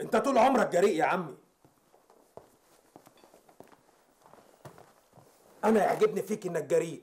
انت طول عمرك جريء يا عمي انا يعجبني فيك انك جريء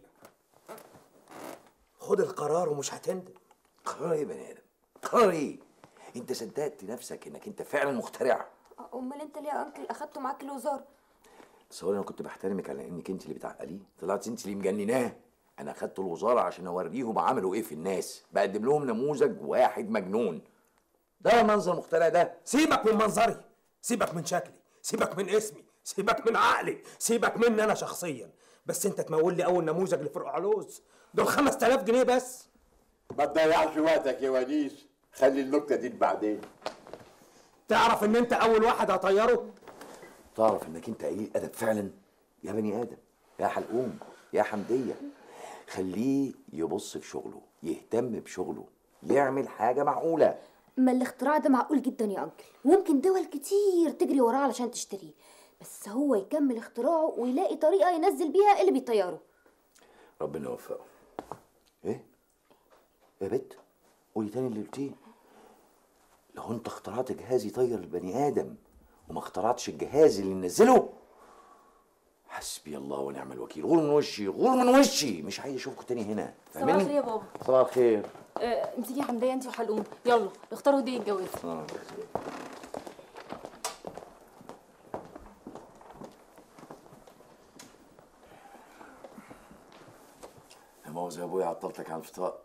خد القرار ومش هتندم قرار ايه يا بني ادم قرار ايه انت صدقت نفسك انك انت فعلا مخترع امال انت ليه يا انكل اخدته معاك الوزاره تصور انا كنت بحترمك على انك انت اللي بتعقليه طلعت انت اللي مجنناه انا اخدت الوزاره عشان اوريهم عملوا ايه في الناس بقدم لهم نموذج واحد مجنون ده منظر مخترع ده سيبك من منظري سيبك من شكلي سيبك من اسمي سيبك من عقلي سيبك مني انا شخصيا بس انت تمول لي اول نموذج لفرق علوز دول 5000 جنيه بس ما تضيعش وقتك يا ونيس خلي النكته دي بعدين تعرف ان انت اول واحد هطيره تعرف انك انت قليل ادب فعلا يا بني ادم يا حلقوم يا حمديه خليه يبص في شغله يهتم بشغله يعمل حاجه معقوله ما الاختراع ده معقول جدا يا انكل وممكن دول كتير تجري وراه علشان تشتريه بس هو يكمل اختراعه ويلاقي طريقه ينزل بيها اللي بيطيره ربنا يوفقه ايه يا بت قولي تاني اللي قلتيه لو انت اخترعت جهاز يطير البني ادم وما اخترعتش الجهاز اللي ننزله حسبي الله ونعم الوكيل غور من وشي غور من وشي مش عايز اشوفكم تاني هنا صباح الخير يا بابا صباح الخير آه، امسكي يا حمدية انت وحلقوم يلا اختاروا هدية الجواز آه. يا مؤاخذة يا ابويا عطلتك على الفطار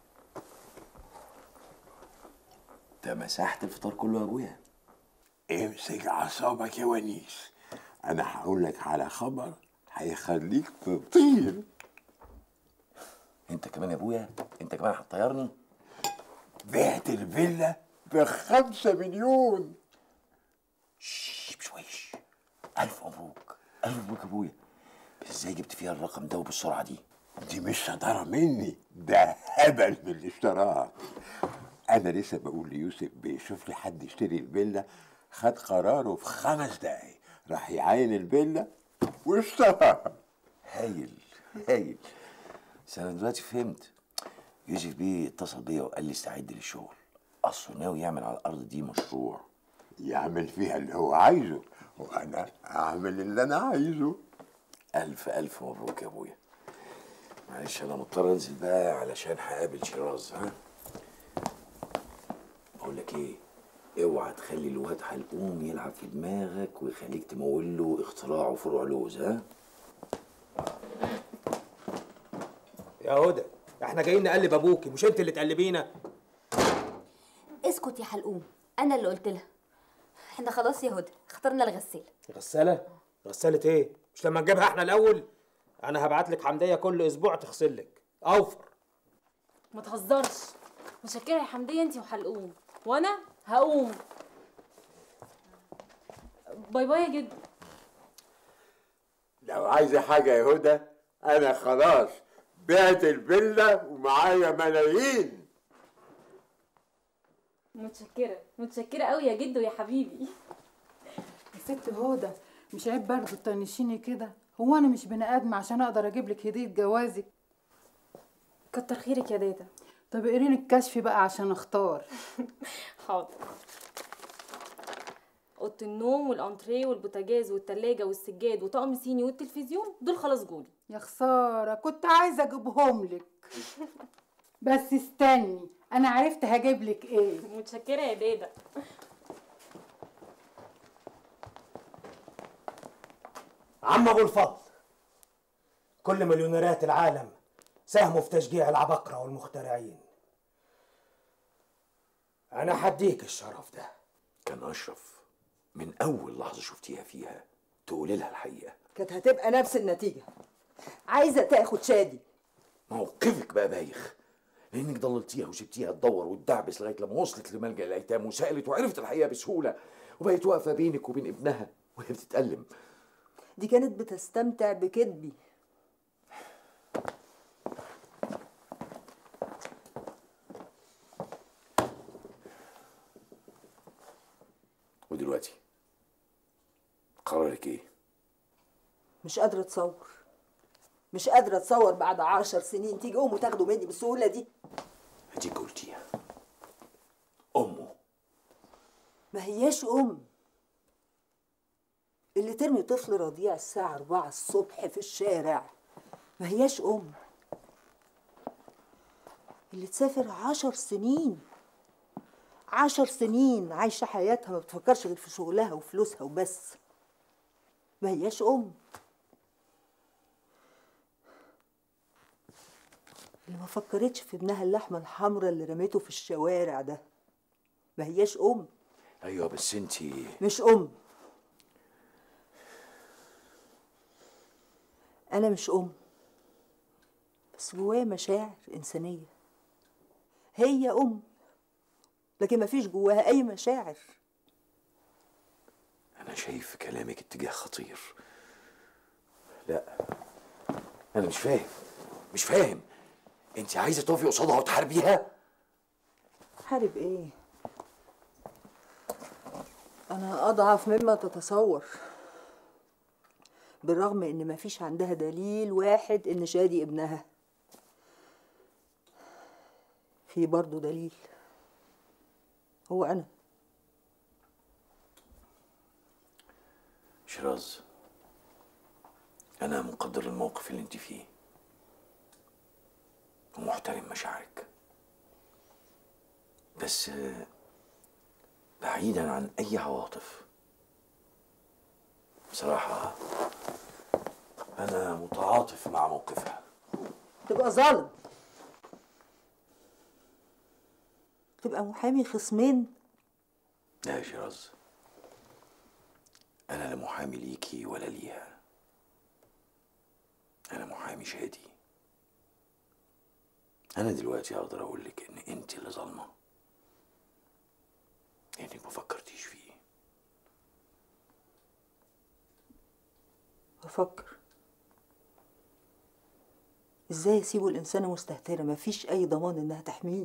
انت مسحت الفطار كله يا ابويا امسك اعصابك يا ونيس انا هقول لك على خبر هيخليك تطير انت كمان يا ابويا انت كمان هتطيرني بعت الفيلا بخمسة مليون شش بشويش الف مبروك الف مبروك يا ابويا ازاي جبت فيها الرقم ده وبالسرعه دي دي مش صدارة مني ده هبل من اللي اشتراها انا لسه بقول ليوسف بيشوف لي حد يشتري الفيلا خد قراره في خمس دقايق راح يعاين الفيلا واشتراها هايل هايل بس انا دلوقتي فهمت يوسف بيه اتصل بيا وقال لي استعد للشغل اصله ناوي يعمل على الارض دي مشروع يعمل فيها اللي هو عايزه وانا اعمل اللي انا عايزه الف الف مبروك يا ابويا معلش انا مضطر انزل بقى علشان هقابل شيراز ها بقول لك ايه اوعى تخلي الواد حلقوم يلعب في دماغك ويخليك تمول له اختراعه فروع لوز ها يا هدى احنا جايين نقلب ابوكي مش انت اللي تقلبينا اسكت يا حلقوم انا اللي قلت لها احنا خلاص يا هدى اخترنا الغسالة غسالة غسالة ايه مش لما نجيبها احنا الاول انا هبعت لك حمدية كل اسبوع تغسل لك اوفر ما تهزرش متشكرة يا حمدية انت وحلقوم وانا هقوم باي باي يا جدو لو عايزة حاجة يا هدى أنا خلاص بعت الفيلا ومعايا ملايين متشكرة متشكرة قوي يا جدو يا حبيبي يا ست هدى مش عيب برضه تطنشيني كده هو انا مش بني ادم عشان اقدر اجيب لك هديه جوازك كتر خيرك يا دادا طب اقري لي الكشف بقى عشان اختار حاضر اوضه النوم والانتريه والبوتاجاز والتلاجة والسجاد وطقم صيني والتلفزيون دول خلاص جولي يا خساره كنت عايزه اجيبهم لك بس استني انا عرفت هجيب لك ايه متشكرة يا دادا عم ابو الفضل كل مليونيرات العالم ساهموا في تشجيع العباقرة والمخترعين انا هديك الشرف ده كان اشرف من اول لحظه شفتيها فيها تقولي لها الحقيقه كانت هتبقى نفس النتيجة عايزة تاخد شادي موقفك بقى بايخ لانك ضللتيها وسبتيها تدور وتدعبس لغايه لما وصلت لملجا الايتام وسالت وعرفت الحقيقه بسهوله وبقت واقفه بينك وبين ابنها وهي بتتالم دي كانت بتستمتع بكدبي ودلوقتي قرارك ايه؟ مش قادرة اتصور مش قادرة اتصور بعد عشر سنين تيجي امه تاخده مني بالسهولة دي اديك قلتيها امه ما هياش ام اللي ترمي طفل رضيع الساعة أربعة الصبح في الشارع ما هياش أم اللي تسافر عشر سنين عشر سنين عايشة حياتها ما بتفكرش غير في شغلها وفلوسها وبس ما هياش أم اللي ما فكرتش في ابنها اللحمة الحمراء اللي رميته في الشوارع ده ما هياش أم ايوه بس انتي مش أم أنا مش أم بس جوايا مشاعر إنسانية هي أم لكن مفيش جواها أي مشاعر انا شايف في كلامك اتجاه خطير لا انا مش فاهم مش فاهم انت عايزه تقفي قصادها وتحاربيها حارب إيه؟ أنا أضعف مما تتصور بالرغم إن مفيش عندها دليل واحد إن شادي ابنها في برضه دليل هو أنا شيراز انا مقدر الموقف اللي انت فيه ومحترم مشاعرك بس آه، بعيدا عن اي عواطف بصراحه انا متعاطف مع موقفها تبقى ظالم تبقى محامي خصمين لا يا شيراز انا لا محامي ليكي ولا ليها انا محامي شادي انا دلوقتي اقدر اقول لك ان انت اللي ظالمه انك ما فكرتيش فيه بفكر ازاي اسيبه الانسانه مستهتره مفيش اي ضمان انها تحميه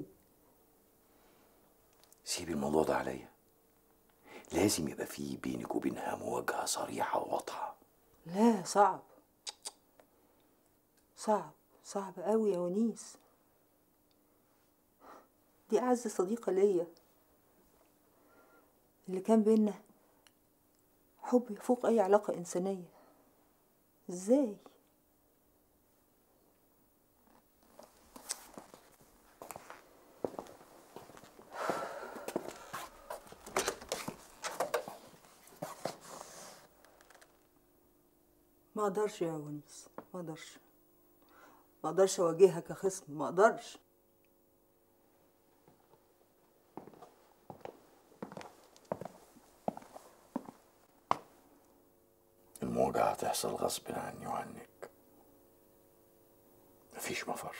سيبي الموضوع ده عليا لازم يبقى فيه بينك وبينها مواجهه صريحه وواضحه لا صعب صعب صعب قوي يا ونيس دي اعز صديقه ليا اللي كان بينا حب يفوق اي علاقه انسانيه ازاي ما اقدرش يا ونيس ما اقدرش ما اقدرش اواجهها كخصم ما اقدرش المواجهه هتحصل غصب عني وعنك مفيش مفر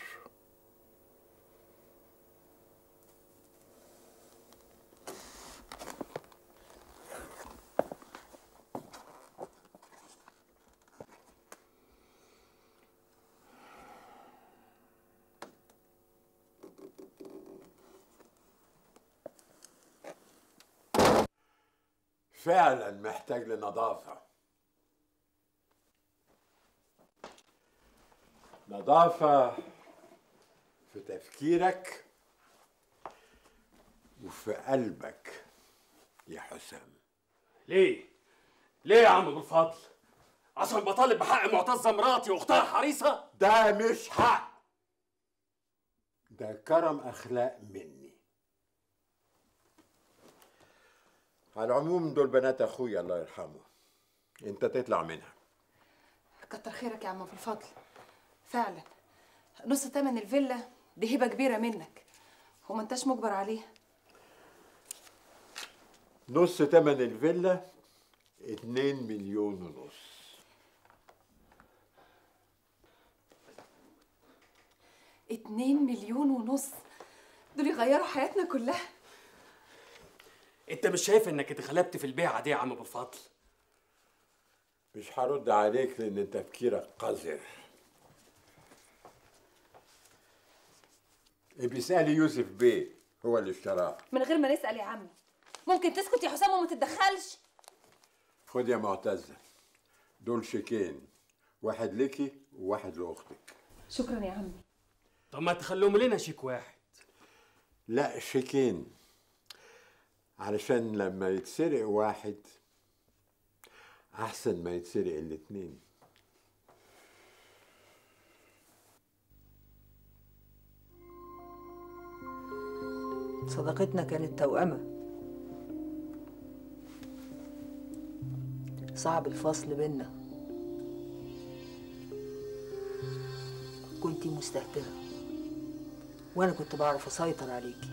فعلا محتاج لنظافة نظافة في تفكيرك وفي قلبك يا حسام ليه؟ ليه يا عم ابو الفضل؟ عشان بطالب بحق معتزه مراتي واختها حريصه؟ ده مش حق ده كرم اخلاق مني على العموم دول بنات اخويا الله يرحمه انت تطلع منها كتر خيرك يا عم ابو الفضل فعلا نص تمن الفيلا دي هبه كبيره منك وما انتش مجبر عليها نص تمن الفيلا اتنين مليون ونص اتنين مليون ونص دول يغيروا حياتنا كلها انت مش شايف انك اتغلبت في البيعه دي يا عم ابو الفضل؟ مش هرد عليك لان تفكيرك قذر بيسألي يوسف بيه هو اللي اشتراه من غير ما نسال يا عم ممكن تسكت يا حسام وما تتدخلش خد يا معتزة دول شيكين واحد ليكي وواحد لأختك شكرا يا عمي طب ما تخلوهم لنا شيك واحد لا شيكين علشان لما يتسرق واحد احسن ما يتسرق الاتنين صداقتنا كانت توأمة صعب الفصل بينا كنتي مستهترة وانا كنت بعرف اسيطر عليكي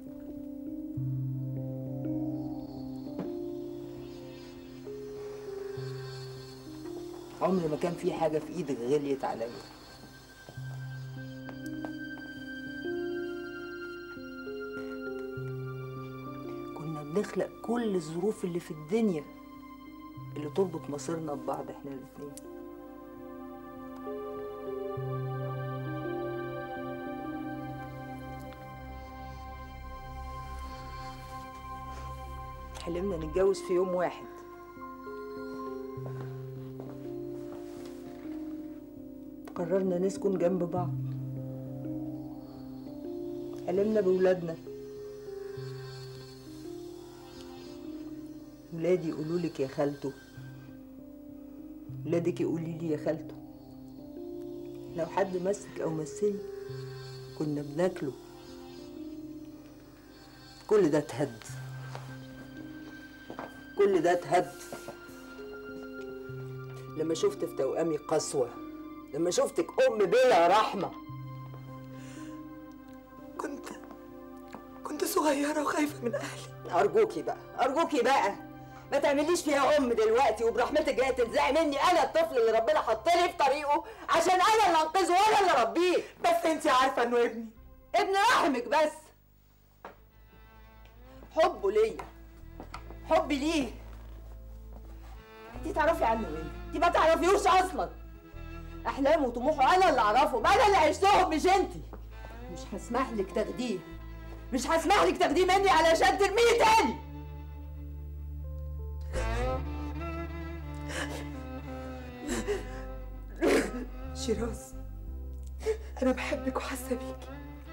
عمري ما كان في حاجة في ايدك غليت عليا كنا بنخلق كل الظروف اللي في الدنيا اللي تربط مصيرنا ببعض احنا الاتنين حلمنا نتجوز في يوم واحد قررنا نسكن جنب بعض حلمنا بولادنا ولادي يقولوا لك يا خالته ولادك يقولي لي يا خالته لو حد مسك او مسني كنا بناكله كل ده اتهد كل ده اتهد لما شفت في توأمي قسوة لما شفتك أم بلا رحمة كنت كنت صغيرة وخايفة من أهلي أرجوكي بقى أرجوكي بقى ما تعمليش فيها أم دلوقتي وبرحمتك جاية تنزعي مني أنا الطفل اللي ربنا حطني في طريقه عشان أنا اللي أنقذه وأنا اللي أربيه بس أنت عارفة إنه ابني ابن رحمك بس حبه ليا حبي ليه انتي تعرفي عنه ايه؟ انتي ما تعرفيهوش اصلا احلامه وطموحه انا اللي اعرفه ما انا اللي عشتهم مش انتي مش هسمح لك تاخديه مش هسمح لك تاخديه مني علشان ترميه تاني شيراز أنا بحبك وحاسة بيكي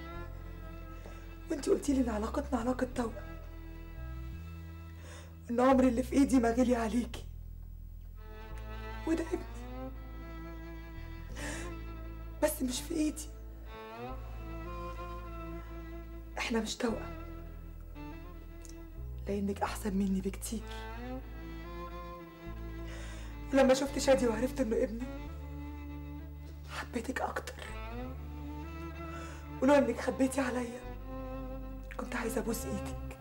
وأنت قلتي لي إن علاقتنا علاقة توأم إن عمري اللي في إيدي ما غلي عليكي وده ابني بس مش في إيدي إحنا مش توأم لأنك أحسن مني بكتير ولما شفت شادي وعرفت إنه ابني حبيتك اكتر ولو انك خبيتي عليا كنت عايزه ابوس ايدك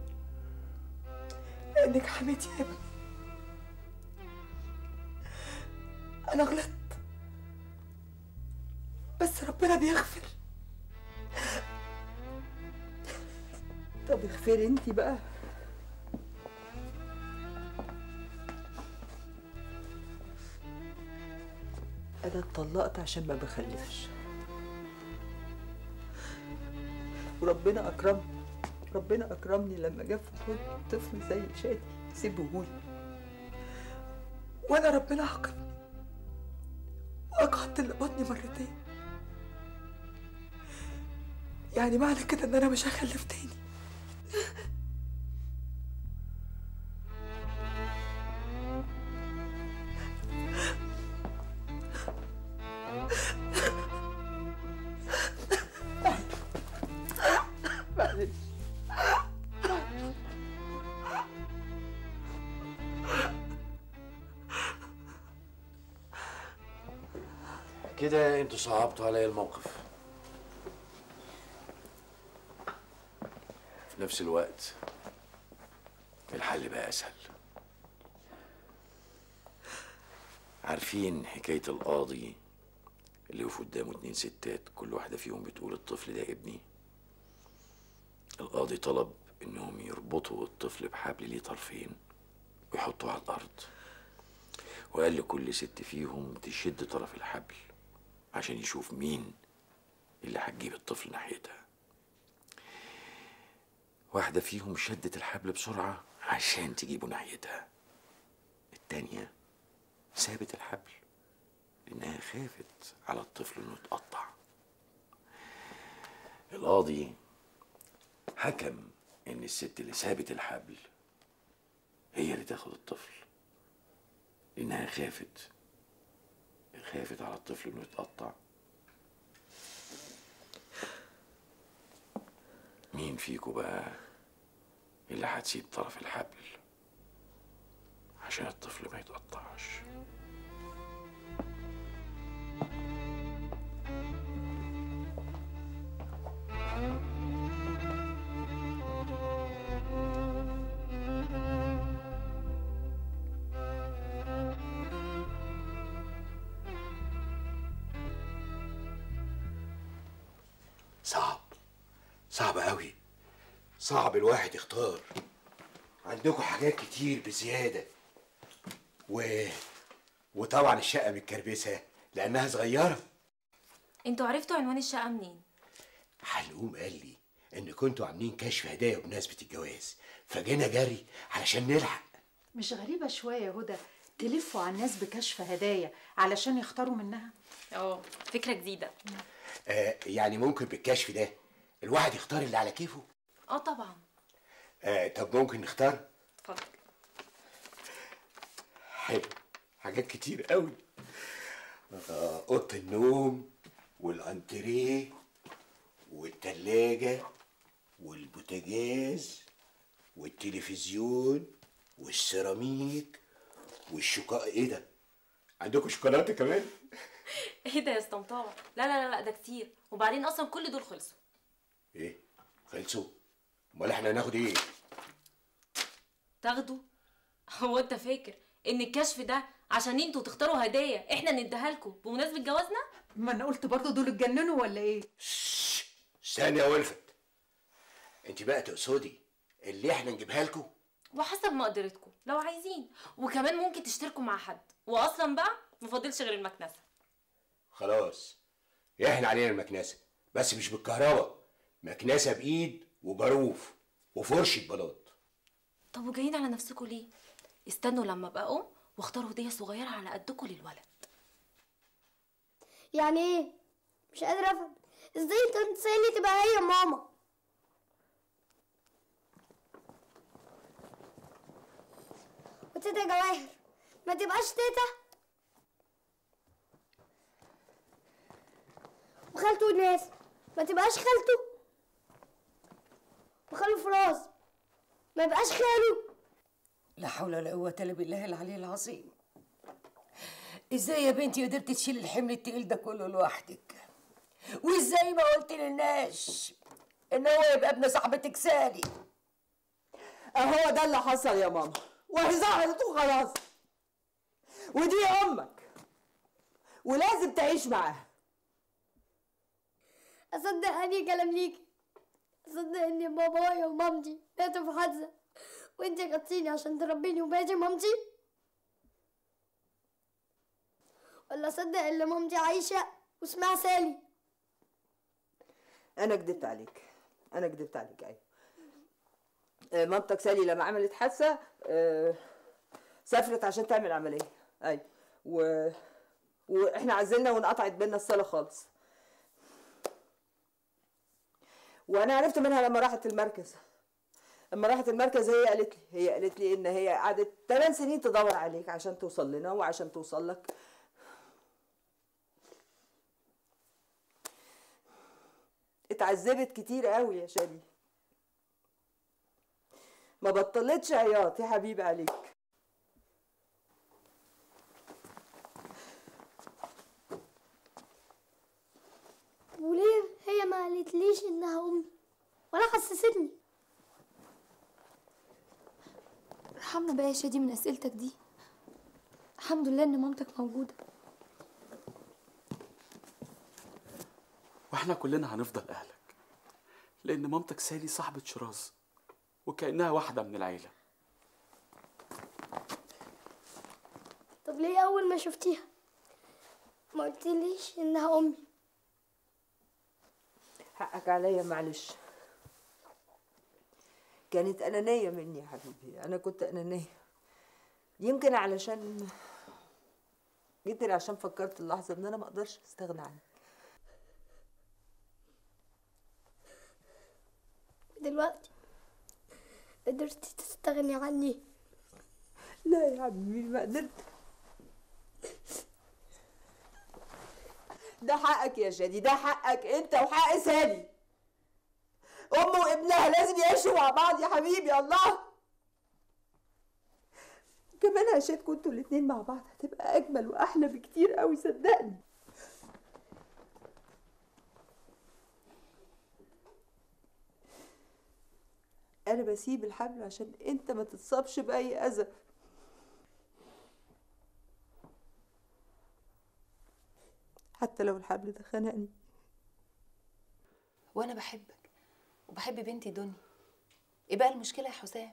لانك حميتي ابني انا غلطت بس ربنا بيغفر طب اغفري انتي بقى انا اتطلقت عشان ما بخلفش وربنا اكرمني ربنا اكرمني لما جاب في حضن طفل زي شادي سيبهولي وانا ربنا عاقبني واقعدت اللي بطني مرتين يعني معنى كده ان انا مش هخلف تاني معلش كده انتوا صعبتوا عليا الموقف في نفس الوقت الحل بقى اسهل عارفين حكاية القاضي اللي وقف قدامه اتنين ستات كل واحدة فيهم بتقول الطفل ده ابني القاضي طلب انهم يربطوا الطفل بحبل ليه طرفين ويحطوه على الارض وقال لكل ست فيهم تشد طرف الحبل عشان يشوف مين اللي هتجيب الطفل ناحيتها واحدة فيهم شدت الحبل بسرعة عشان تجيبه ناحيتها التانية سابت الحبل لأنها خافت على الطفل إنه يتقطع القاضي حكم ان الست اللي سابت الحبل هي اللي تاخد الطفل لانها خافت خافت على الطفل انه يتقطع مين فيكو بقى اللي هتسيب طرف الحبل عشان الطفل ما يتقطعش صعب صعب قوي صعب الواحد يختار عندكم حاجات كتير بزيادة و... وطبعا الشقة متكربسة لأنها صغيرة انتوا عرفتوا عنوان الشقة منين؟ حلقوم قال لي إن كنتوا عاملين كشف هدايا بمناسبة الجواز فجينا جري علشان نلحق مش غريبة شوية يا هدى تلفوا على الناس بكشف هدايا علشان يختاروا منها اه فكرة جديدة آه يعني ممكن بالكشف ده الواحد يختار اللي على كيفه اه طبعا آه طب ممكن نختار اتفضل حلو حاجات كتير قوي آه، اوضه النوم والانتريه والتلاجة والبوتاجاز والتلفزيون والسيراميك والشوكولاته ايه ده عندكم شوكولاته كمان ايه ده يا استمطاع لا لا لا لا ده كتير وبعدين اصلا كل دول خلصوا ايه خلصوا امال احنا هناخد ايه تاخدوا هو انت فاكر ان الكشف ده عشان انتوا تختاروا هدايا احنا نديها لكم بمناسبة جوازنا ما انا قلت برضه دول اتجننوا ولا ايه استني يا ولفت انت بقى تقصدي اللي احنا نجيبها لكم وحسب مقدرتكم لو عايزين وكمان ممكن تشتركوا مع حد واصلا بقى مفضلش غير المكنسة خلاص احنا علينا المكنسه بس مش بالكهرباء مكنسه بايد وجاروف وفرشه بلاط طب وجايين على نفسكم ليه استنوا لما ابقى ام واختاروا هدية صغيرة على قدكم للولد يعني ايه مش قادرة افهم ازاي انت تسألني تبقى هي ماما وتيتا جواهر ما تبقاش تيتا وخالته ناس ما تبقاش خالته وخاله فراس ما يبقاش خاله لا حول ولا قوة إلا بالله العلي العظيم ازاي يا بنتي قدرت تشيل الحمل التقيل ده كله لوحدك وازاي ما قلت للناس ان هو يبقى ابن صاحبتك سالي اهو ده اللي حصل يا ماما وهي ظهرت وخلاص ودي امك ولازم تعيش معاها اصدق اني كلام ليكي اصدق ان بابايا ومامتي ماتوا في حادثه وانت غطيني عشان تربيني وبقيتي مامتي ولا اصدق ان مامتي عايشه واسمها سالي انا كدبت عليك انا كدبت عليك ايوه آه، مامتك سالي لما عملت حادثه آه، سافرت عشان تعمل عمليه ايوه و... واحنا عزلنا وانقطعت بينا الصله خالص وانا عرفت منها لما راحت المركز لما راحت المركز هي قالت لي هي قالت لي ان هي قعدت 8 سنين تدور عليك عشان توصل لنا وعشان توصل لك اتعذبت كتير قوي يا شادي ما بطلتش عياط يا حبيبي عليك وليه هي ما قالتليش انها امي ولا حسستني ارحمنا بقى يا شادي من اسئلتك دي الحمد لله ان مامتك موجوده واحنا كلنا هنفضل اهلك لان مامتك سالي صاحبة شراز وكأنها واحدة من العيلة طب ليه اول ما شفتيها ما قلتليش انها امي حقك عليا معلش كانت أنانية مني يا حبيبي أنا كنت أنانية يمكن علشان يمكن عشان فكرت اللحظة إن أنا ما أقدرش أستغنى عنك دلوقتي قدرتي تستغني عني لا يا عمي ما قدرت ده حقك يا شادي ده حقك انت وحق سالي ام وابنها لازم يعيشوا مع بعض يا حبيبي الله كمان عشانكم انتوا الاتنين مع بعض هتبقى اجمل واحلى بكتير قوي صدقني انا بسيب الحبل عشان انت ما تتصابش باي اذى حتى لو الحبل ده خنقني وانا بحبك وبحب بنتي دنيا ايه بقى المشكله يا حسام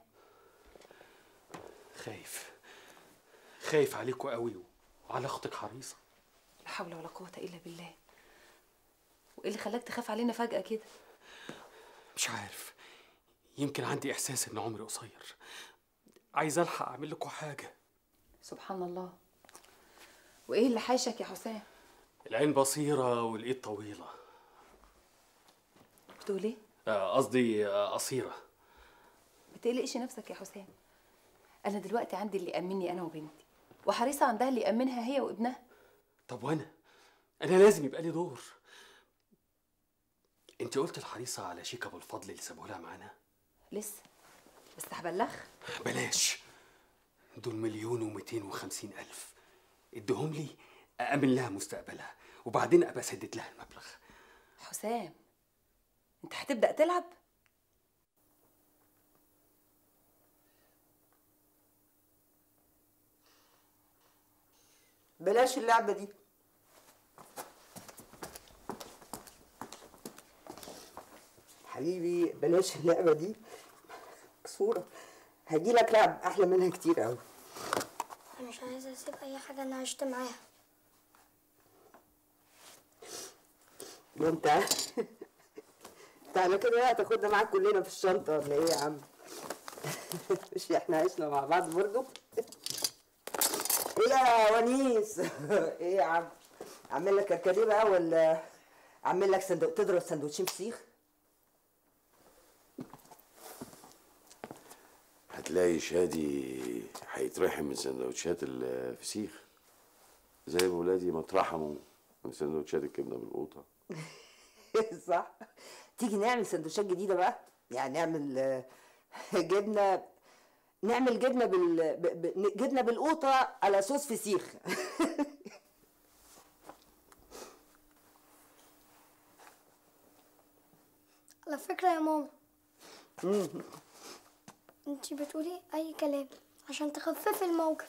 خايف خايف عليكوا قوي وعلى اختك حريصه لا حول ولا قوه الا بالله وايه اللي خلاك تخاف علينا فجاه كده مش عارف يمكن عندي احساس ان عمري قصير عايز الحق اعمل لكم حاجه سبحان الله وايه اللي حايشك يا حسام العين بصيره والايد طويله بتقول ايه آه، قصدي آه، قصيره ما تقلقش نفسك يا حسام انا دلوقتي عندي اللي يامني انا وبنتي وحريصه عندها اللي يامنها هي وابنها طب وانا انا لازم يبقى لي دور انت قلت الحريصه على شيك ابو الفضل اللي سابوه لها معانا لسه بس هبلغ بلاش دول مليون ومئتين وخمسين ألف اديهم لي أأمن لها مستقبلها وبعدين أبقى أسدد لها المبلغ حسام انت هتبدا تلعب بلاش اللعبة دي حبيبي بلاش اللعبة دي صورة هجيلك لعب أحلى منها كتير أوي انا مش عايزه اسيب اي حاجه انا عشت معاها وأنت أنت على كده بقى تاخدنا معاك كلنا في الشنطة ولا إيه يا عم؟ مش إحنا عشنا مع بعض برضو؟ إيه يا ونيس؟ إيه يا عم؟ أعمل لك كركديه بقى ولا أعمل لك صندوق تضرب سندوتشين فسيخ؟ هتلاقي شادي هيترحم من سندوتشات الفسيخ زي ما ولادي ما اترحموا من سندوتشات الكبده بالقوطه صح تيجي نعمل سندوتشات جديدة بقى يعني نعمل آه، جبنة نعمل جبنة بال ب- ب- جبنة بالقوطة على صوص فسيخ على فكره يا ماما انتي بتقولي اي كلام عشان تخففي الموقف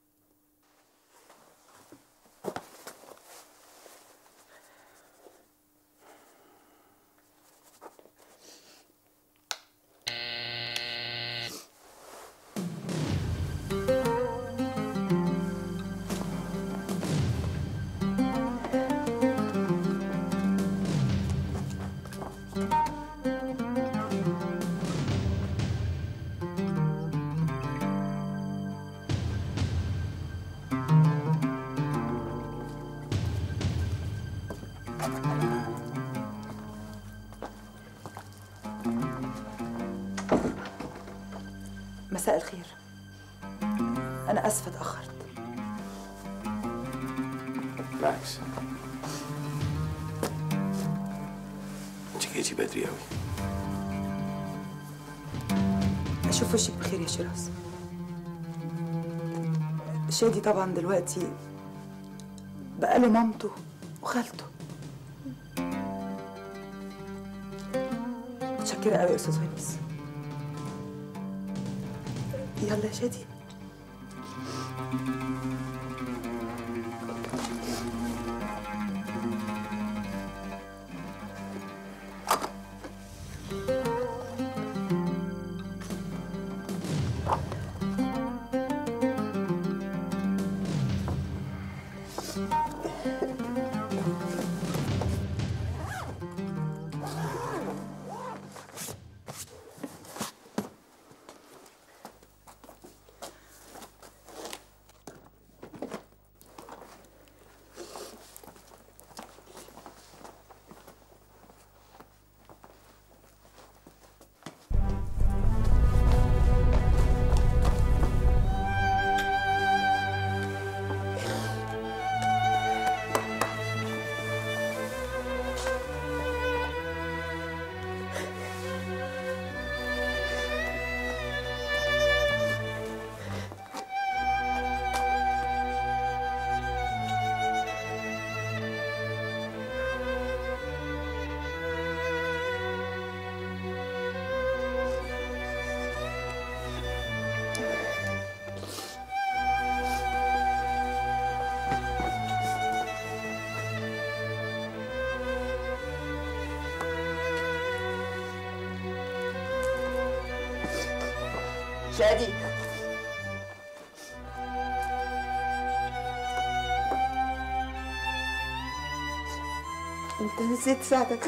مساء الخير انا اسفه اتاخرت بالعكس انت جيتي بدري قوي أشوف وشك بخير يا شيراز شادي طبعا دلوقتي بقاله مامته وخالته متشكرة قوي يا أستاذ ونيس يلا يا شادي شادي انت نسيت ساعتك